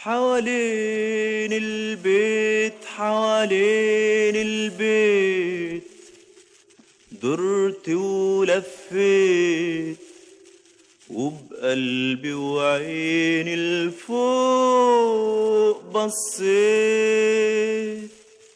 حوالين البيت حوالين البيت درت ولفيت وبقلبي وعيني الفوق بصيت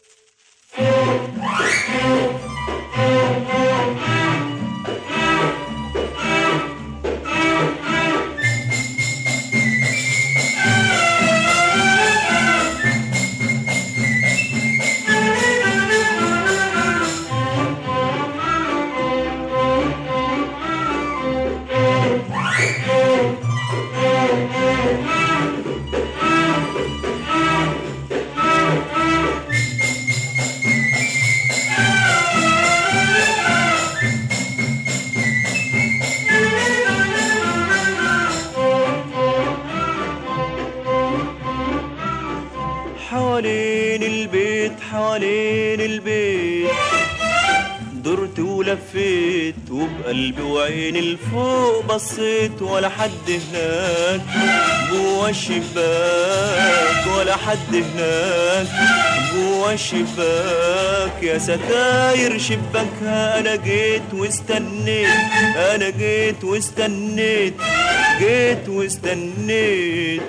حوالين البيت حوالين البيت درت ولفيت وبقلبي وعيني الفوق بصيت ولا حد هناك جوا الشباك ولا حد هناك جوا الشباك يا ستاير شباكها انا جيت واستنيت انا جيت واستنيت جيت واستنيت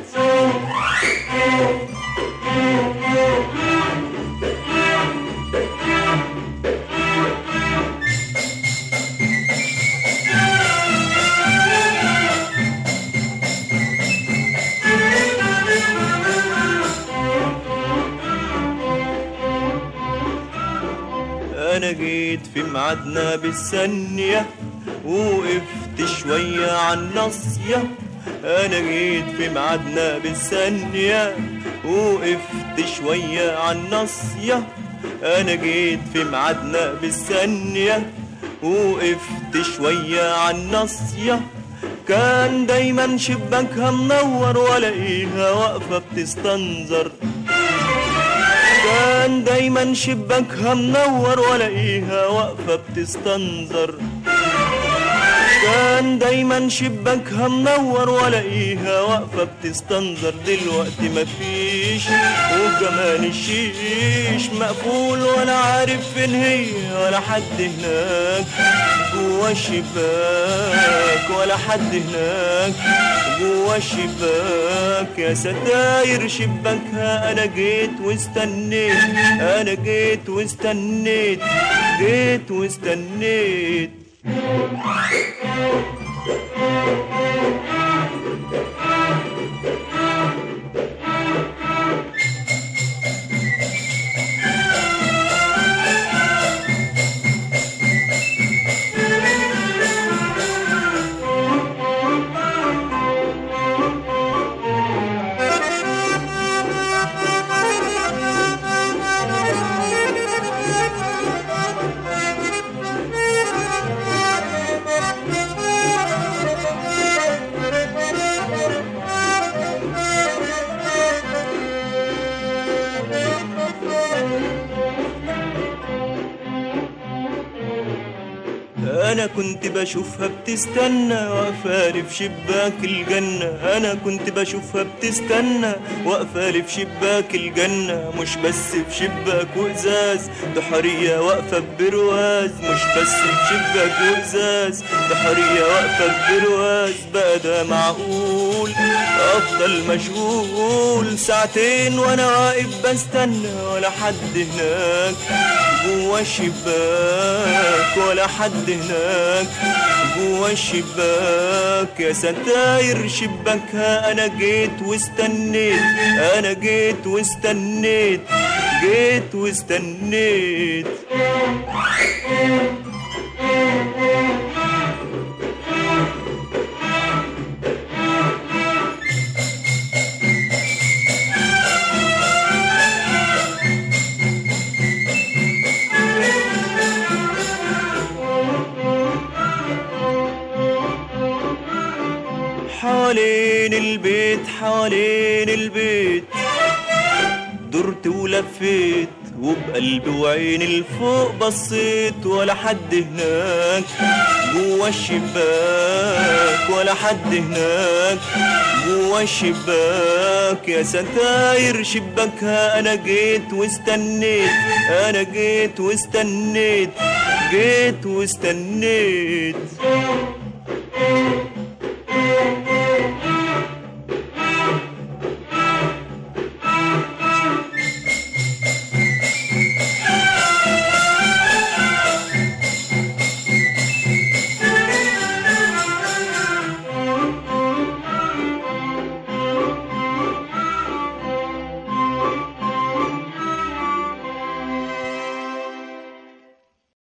انا جيت في ميعادنا بالثانية وقفت شوية عالناصية انا جيت في ميعادنا بالثانية وقفت شوية عالناصية انا جيت في ميعادنا بالثانية وقفت شوية عالناصية كان دايما شباكها منور والاقيها واقفة بتستنظر كان دايما شباكها منور والاقيها واقفة بتستنظر كان دايما شباكها منور والاقيها واقفة بتستنظر دلوقتي مفيش وكمان الشيش مقفول ولا عارف فين هي ولا حد هناك جوا الشباك ولا حد هناك جوا الشباك يا ستاير شباكها انا جيت واستنيت انا جيت واستنيت جيت واستنيت انا كنت بشوفها بتستنى واقفالي في شباك الجنة انا كنت بشوفها بتستنى واقفالي في شباك الجنة مش بس في شباك وازاز ده حرية واقفة ببرواز مش بس في شباك وازاز ده حرية واقفة ببرواز بقى ده معقول افضل مشغول ساعتين وانا واقف بستنى ولا حد هناك جوا الشباك ولا حد هناك جوا الشباك يا ستاير شباكها انا جيت واستنيت انا جيت واستنيت جيت واستنيت حوالين البيت حوالين البيت درت ولفيت وبقلبي وعيني لفوق بصيت ولا حد هناك جوا الشباك ولا حد هناك جوا الشباك يا ستاير شباكها انا جيت واستنيت انا جيت واستنيت جيت واستنيت